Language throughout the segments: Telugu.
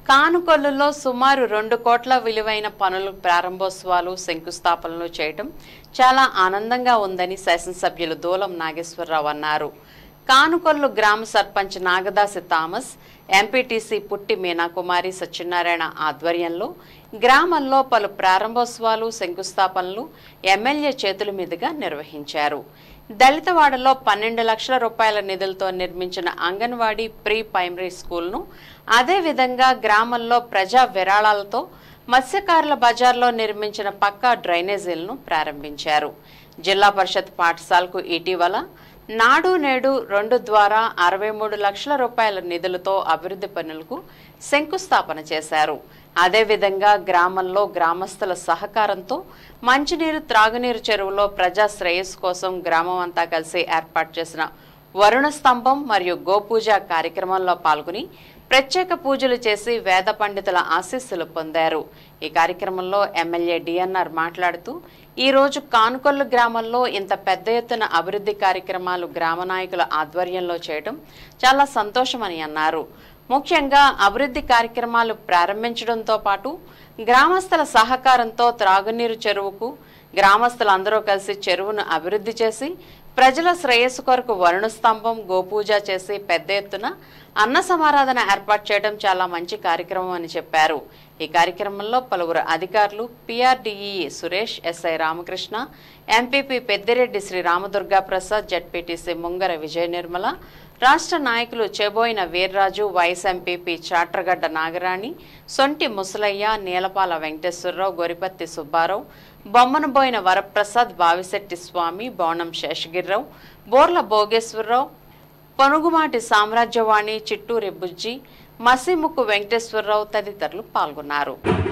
కానుకొల్లులో సుమారు రెండు కోట్ల విలువైన పనులు ప్రారంభోత్సవాలు శంకుస్థాపనలు చేయడం చాలా ఆనందంగా ఉందని శాసనసభ్యులు దూలం నాగేశ్వరరావు అన్నారు కానుకొల్లు గ్రామ సర్పంచ్ నాగదాసి థామస్ ఎంపీటీసీ పుట్టి మీనాకుమారి సత్యనారాయణ ఆధ్వర్యంలో గ్రామంలో పలు ప్రారంభోత్సవాలు శంకుస్థాపనలు ఎమ్మెల్యే చేతుల మీదుగా నిర్వహించారు దళితవాడలో పన్నెండు లక్షల రూపాయల నిధులతో నిర్మించిన అంగన్వాడీ ప్రీ ప్రైమరీ స్కూల్ను అదేవిధంగా గ్రామంలో ప్రజా విరాళాలతో మత్స్యకారుల బజార్లో నిర్మించిన పక్కా డ్రైనేజీలను ప్రారంభించారు జిల్లా పరిషత్ పాఠశాలకు ఇటీవల నాడు నేడు రెండు ద్వారా అరవై మూడు లక్షల రూపాయల నిధులతో అభివృద్ధి పనులకు శంకుస్థాపన చేశారు అదేవిధంగా గ్రామంలో గ్రామస్తుల సహకారంతో మంచినీరు త్రాగునీరు చెరువులో ప్రజా శ్రేయస్సు కోసం గ్రామం అంతా కలిసి ఏర్పాటు చేసిన వరుణ స్తంభం మరియు గోపూజ కార్యక్రమంలో పాల్గొని ప్రత్యేక పూజలు చేసి వేద పండితుల ఆశీస్సులు పొందారు ఈ కార్యక్రమంలో ఎమ్మెల్యే డిఎన్ఆర్ మాట్లాడుతూ ఈ రోజు కానుకొల్లు గ్రామంలో ఇంత పెద్ద ఎత్తున అభివృద్ధి కార్యక్రమాలు గ్రామ నాయకుల ఆధ్వర్యంలో చేయడం చాలా సంతోషమని అన్నారు ముఖ్యంగా అభివృద్ధి కార్యక్రమాలు ప్రారంభించడంతో పాటు గ్రామస్తుల సహకారంతో త్రాగునీరు చెరువుకు గ్రామస్తులందరూ కలిసి చెరువును అభివృద్ధి చేసి ప్రజల శ్రేయస్సు కొరకు వరుణ స్తంభం గోపూజ చేసి పెద్ద ఎత్తున అన్న సమారాధన ఏర్పాటు చేయడం చాలా మంచి కార్యక్రమం అని చెప్పారు ఈ కార్యక్రమంలో పలువురు అధికారులు PRDE Suresh SI Ramakrishna MPP Peddireddy Shri Ramadurga Prasad ZPTC Mungara Vijaya Nirmala రాష్ట్ర నాయకులు చెబోయిన వీర్రాజు వైస్ ఎంపీపీ చాట్రగడ్డ నాగరాణి సొంటి ముసలయ్య నీలపాల వెంకటేశ్వరరావు గొరిపత్తి సుబ్బారావు బొమ్మనబోయిన వరప్రసాద్ బావిశెట్టి స్వామి బోనం శేషగిరిరావు బోర్ల భోగేశ్వరరావు పనుగుమాటి సామ్రాజ్యవాణి చిట్టూరి బుజ్జి మసిముక్కు వెంకటేశ్వరరావు తదితరులు పాల్గొన్నారు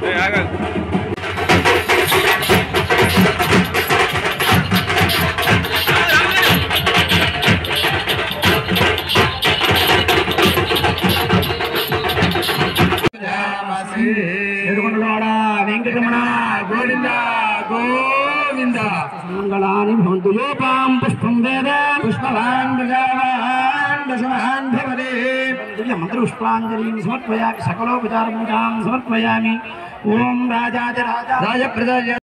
ఎడుకొండలవాడ వెంకటరమణ గోవింద గోవింద మంగళాని భవంతు యోపాం పుష్పం వేద పుష్పవాన్ ప్రజావాన్ దశవాన్ భవదే మంత్రపుష్పాంజలిం సమర్పయామి సకలోపచారపూజాం సమర్పయామి ఓం రాజాది రాజా రాజప్రజ